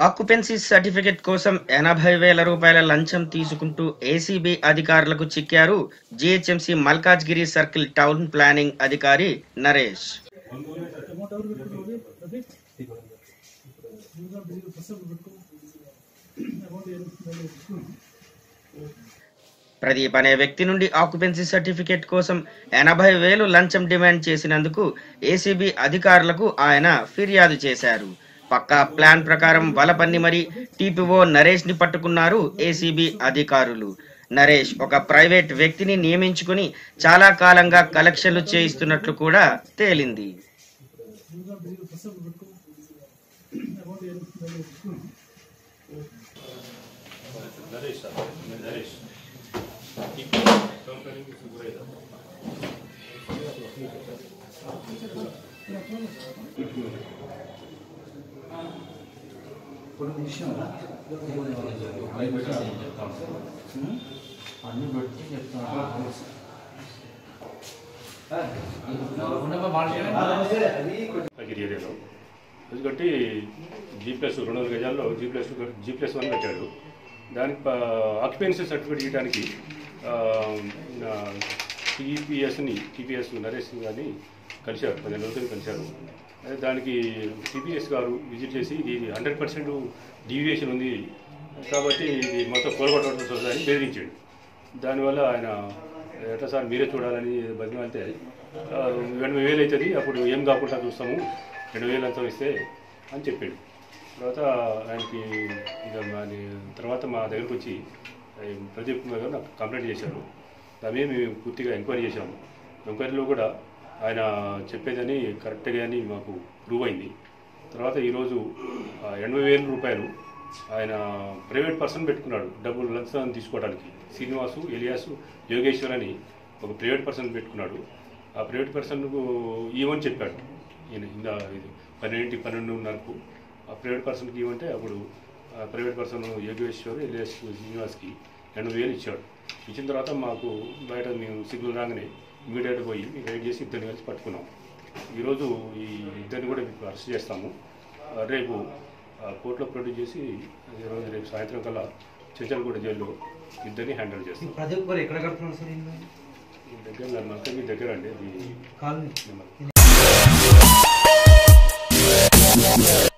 Occupancy certificate కోసం ఎనభై వేల రూపాయల లంచం తీసుకుంటూ ఏసీబీ అధికారులకు చిక్కారు GHMC Malkajgiri circle town planning అధికారి నరేష్ ప్రదీప్ అనే వ్యక్తి నుండి ఆక్యుపెన్సీ సర్టిఫికేట్ కోసం ఎనభై వేలు లంచం డిమాండ్ చేసినందుకు ఏసీబీ అధికారులకు ఆయన ఫిర్యాదు చేశారు పక్కా ప్లాన్ ప్రకారం వలపన్ని మరి టీపీఓ నరేష్ ని పట్టుకున్నారు ఏసీబీ అధికారులు నరేష్ ఒక ప్రైవేట్ వ్యక్తిని నియమించుకుని చాలా కాలంగా కలెక్షన్లు చేయిస్తున్నట్లు కూడా తేలింది నరేష్ సార్ నేను నరేష్ కంపెనీకి సూపర్వైజర్ అన్ని పెట్టి చెప్తాను అగిరి ఏరియాలో ఎందుకంటే జీ ప్లస్ రెండు వందల గజాల్లో G plus G plus one కట్టాడు దానికి ఆక్యుపెన్సీ సర్టిఫికేట్ ఇవ్వడానికి టీపీఎస్ని టీపీఎస్ నరేష్ గారిని కలిశారు పదిహేను రోజులు కలిశారు అయితే దానికి టీపీఎస్ గారు విజిట్ చేసి ఇది హండ్రెడ్ పర్సెంట్ డీవియేషన్ ఉంది కాబట్టి ఇది మొత్తం కూలగొట్టవలసి వస్తుందని బెదిరించాడు దానివల్ల ఆయన ఎట్లా సార్ మీరే చూడాలని బతిమాలితే ఆ, ఎనభై వేలు అవుతుంది అప్పుడు ఏం కాకుండా చూస్తాము రెండు వేలు అంతా ఇస్తే అని చెప్పాడు తర్వాత ఆయనకి ఇక మాది తర్వాత మా దగ్గరకు వచ్చి ఆ, ప్రదీప్ కుమార్ గారు నాకు కంప్లైంట్ చేశారు దాని మేము పూర్తిగా ఎంక్వైరీ చేశాము ఎంక్వైరీలో కూడా ఆయన చెప్పేదని కరెక్ట్గా అని మాకు ప్రూవ్ అయింది తర్వాత ఈరోజు ఆ, ఎనభై వేల రూపాయలు ఆయన ప్రైవేట్ పర్సన్ పెట్టుకున్నాడు డబ్బులు లంచం తీసుకోవడానికి శ్రీనివాసు ఎలియాసు యోగేశ్వర్ అని ఒక ప్రైవేట్ పర్సన్ పెట్టుకున్నాడు ఆ ప్రైవేట్ పర్సన్కు ఇవ్వని చెప్పాడు ఈయన ఇందా ఇది పన్నెండింటి పన్నెండున్నరకు ఆ ప్రైవేట్ పర్సన్కి ఇవ్వంటే అప్పుడు ఆ ప్రైవేట్ పర్సన్ యోగేశ్వర్ ఎలియాస్ శ్రీనివాస్కి ఎనభై వేలు ఇచ్చాడు ఇచ్చిన తర్వాత మాకు బయట మేము సిగ్నల్ రాగానే ఇమీడియట్గా పోయి మేము రైడ్ చేసి ఇద్దరిని కలిసి పట్టుకున్నాం ఈరోజు ఈ ఇద్దరిని కూడా ఇప్పుడు అరెస్ట్ చేస్తాము ఆ, రేపు ఆ, కోర్టులో ప్రొడ్యూస్ చేసి ఈరోజు రేపు సాయంత్రం కల్లా చెంచల్గూడ జైల్లో ఇద్దరిని హ్యాండిల్ చేస్తాం ప్రదీప్ గారు ఎక్కడ కడుతున్నారు సార్ ఇల్లు ఈ దగ్గర నమ్మకం మీ దగ్గర అండి అది కాలనీ నెమ్మది.